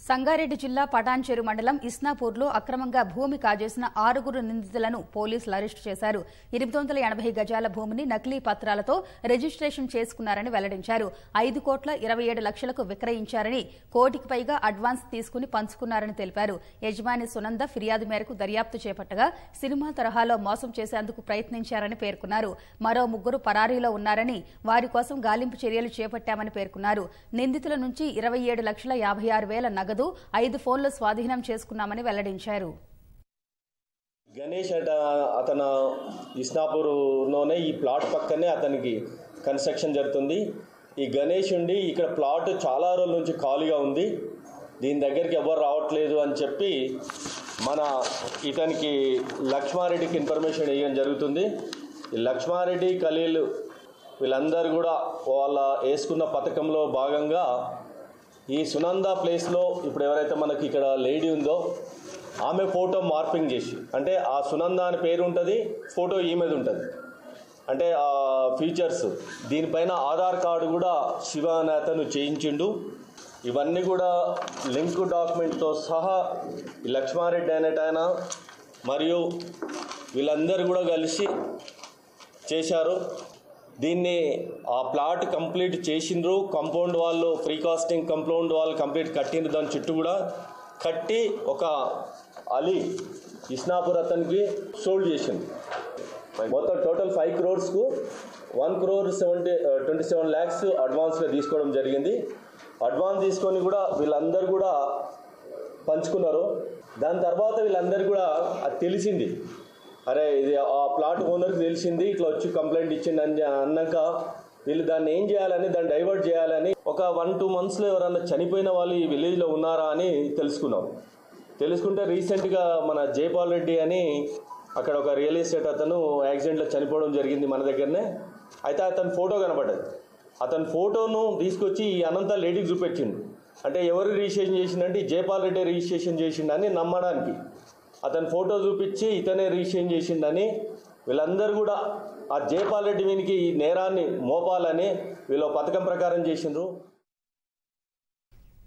సంగారెడ్డి జిల్లా పటాన్చెరు మండలం ఇస్నాపూర్లో అక్రమంగా భూమి కాజేసిన ఆరుగురు నిందితులను పోలీసులు అరెస్టు చేశారు ఎనిమిది వందల ఎనభై గజాల భూమిని నకిలీ పత్రాలతో రిజిస్ట్రేషన్ చేసుకున్నారని వెల్లడించారు ఐదు కోట్ల ఇరవై ఏడు లక్షలకు విక్రయించారని కోటికి పైగా అడ్వాన్స్ తీసుకుని పంచుకున్నారని తెలిపారు యజమాని సునంద ఫిర్యాదు మేరకు దర్యాప్తు చేపట్టగా సినిమా తరహాలో మోసం చేసేందుకు ప్రయత్నించారని పేర్కొన్నారు మరో ముగ్గురు పరారీలో ఉన్నారని వారి కోసం గాలింపు చర్యలు చేపట్టామని పేర్కొన్నారు నిందితుల నుంచి ఇరవై ఏడు లక్షల యాభై ఆరు వేల నగదు ఐదు ఫోన్లు స్వాధీనం చేసుకున్నామని వెల్లడించారు గణేష్ అట అతను ఇస్నాపూర్లోనే ఈ ప్లాట్ పక్కనే అతనికి కన్స్ట్రక్షన్ జరుగుతుంది ఈ గణేష్ ఉండి ఇక్కడ ప్లాట్ చాలా రోజుల నుంచి ఖాళీగా ఉంది దీని దగ్గరికి ఎవరు రావట్లేదు అని చెప్పి మన ఇతనికి లక్ష్మారెడ్డికి ఇన్ఫర్మేషన్ ఇవ్వడం జరుగుతుంది ఈ లక్ష్మారెడ్డి ఖలీల్ వీళ్ళందరూ కూడా వాళ్ళ వేసుకున్న పథకంలో భాగంగా ఈ సునంద ప్లేస్లో ఇప్పుడు ఎవరైతే మనకి ఇక్కడ లేడీ ఉందో ఆమె ఫోటో మార్పింగ్ చేసి అంటే ఆ సునంద అని పేరు ఉంటుంది ఫోటో ఈమెది ఉంటుంది అంటే ఆ ఫీచర్స్ దీనిపైన ఆధార్ కార్డు కూడా శివ అనే అతను చేయించిండు ఇవన్నీ కూడా లింక్ డాక్యుమెంట్తో సహా ఈ లక్ష్మారెడ్డి అనేటాయన మరియు వీళ్ళందరూ కూడా కలిసి చేశారు దీన్ని ఆ ప్లాట్ కంప్లీట్ చేసిండ్రు కంపౌండ్ వాళ్ళు ప్రీ కాస్టింగ్ కంపౌండ్ వాళ్ళు కంప్లీట్ కట్టిండ్రు దాని చుట్టూ కూడా కట్టి ఒక అలీ ఇస్నాపూర్ అతనికి సోల్డ్ చేసింది మొత్తం టోటల్ ఫైవ్ క్రోర్స్కు one crore seventy twenty seven lakhs అడ్వాన్స్గా తీసుకోవడం జరిగింది అడ్వాన్స్ తీసుకొని కూడా వీళ్ళందరూ కూడా పంచుకున్నారు దాని తర్వాత వీళ్ళందరూ కూడా అది తెలిసింది అరే ఇది ఆ ప్లాట్ ఓనర్కి తెలిసింది ఇట్లా వచ్చి కంప్లైంట్ ఇచ్చింది అని అన్నాక వీళ్ళు దాన్ని ఏం చేయాలని దాన్ని డైవర్ట్ చేయాలని ఒక వన్ టూ మంత్స్లో ఎవరన్నా చనిపోయిన వాళ్ళు ఈ విలేజ్లో ఉన్నారా అని తెలుసుకున్నాం తెలుసుకుంటే రీసెంట్గా మన జైపాల్ రెడ్డి అని అక్కడ ఒక రియల్ ఎస్టేట్ అతను యాక్సిడెంట్లో చనిపోవడం జరిగింది మన దగ్గరనే అయితే అతని ఫోటో కనపడ్డది అతని ఫోటోను తీసుకొచ్చి ఈ అనంత లేడీకి చూపెట్టిండు అంటే ఎవరు రిజిస్ట్రేషన్ చేసిండంటే ఈ జైపాల్ రెడ్డి రిజిస్ట్రేషన్ చేసిండని నమ్మడానికి అతని ఫోటో చూపించి ఇతనే రిజిస్ట్రేషన్ చేసిండని వీళ్ళందరూ కూడా ఆ జైపాల్ రెడ్డి వీనికి ఈ నేరాన్ని మోపాలని వీళ్ళు పథకం ప్రకారం చేసిండ్రు